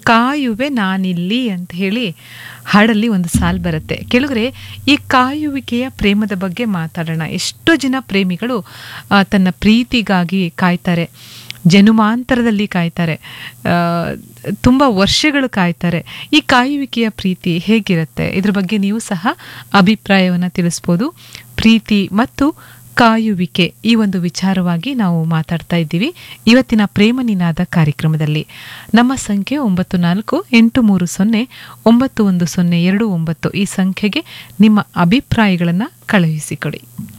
ಕಾಯುವೆ ನಾನಿಲ್ಲಿ ಅಂತ ಹೇಳಿ ಹಾಡಲ್ಲಿ ಒಂದು ಸಾಲು ಬರುತ್ತೆ ಕೆಳಗರೆ ಈ ಕಾಯುವಿಕೆಯ ಪ್ರೇಮದ ಬಗ್ಗೆ ಮಾತಾಡೋಣ ಎಷ್ಟೋ ಜನ ಪ್ರೇಮಿಗಳು ಆ, ತನ್ನ ಪ್ರೀತಿಗಾಗಿ ಕಾಯ್ತಾರೆ ಜನುಮಾಂತರದಲ್ಲಿ ಕಾಯ್ತಾರೆ ಆ, ತುಂಬ ವರ್ಷಗಳು ಕಾಯ್ತಾರೆ ಈ ಕಾಯುವಿಕೆಯ ಪ್ರೀತಿ ಹೇಗಿರುತ್ತೆ ಇದ್ರ ಬಗ್ಗೆ ನೀವು ಸಹ ಅಭಿಪ್ರಾಯವನ್ನು ತಿಳಿಸ್ಬೋದು ಪ್ರೀತಿ ಮತ್ತು ಕಾಯುವಿಕೆ ಈ ಒಂದು ವಿಚಾರವಾಗಿ ನಾವು ಮಾತಾಡ್ತಾ ಇದ್ದೀವಿ ಇವತ್ತಿನ ಪ್ರೇಮ ನಿನಾದ ಕಾರ್ಯಕ್ರಮದಲ್ಲಿ ನಮ್ಮ ಸಂಖ್ಯೆ ಒಂಬತ್ತು ನಾಲ್ಕು ಎಂಟು ಮೂರು ಸೊನ್ನೆ ಒಂಬತ್ತು ಒಂದು ಸೊನ್ನೆ ಎರಡು ಒಂಬತ್ತು ಈ ಸಂಖ್ಯೆಗೆ ನಿಮ್ಮ ಅಭಿಪ್ರಾಯಗಳನ್ನು ಕಳುಹಿಸಿಕೊಡಿ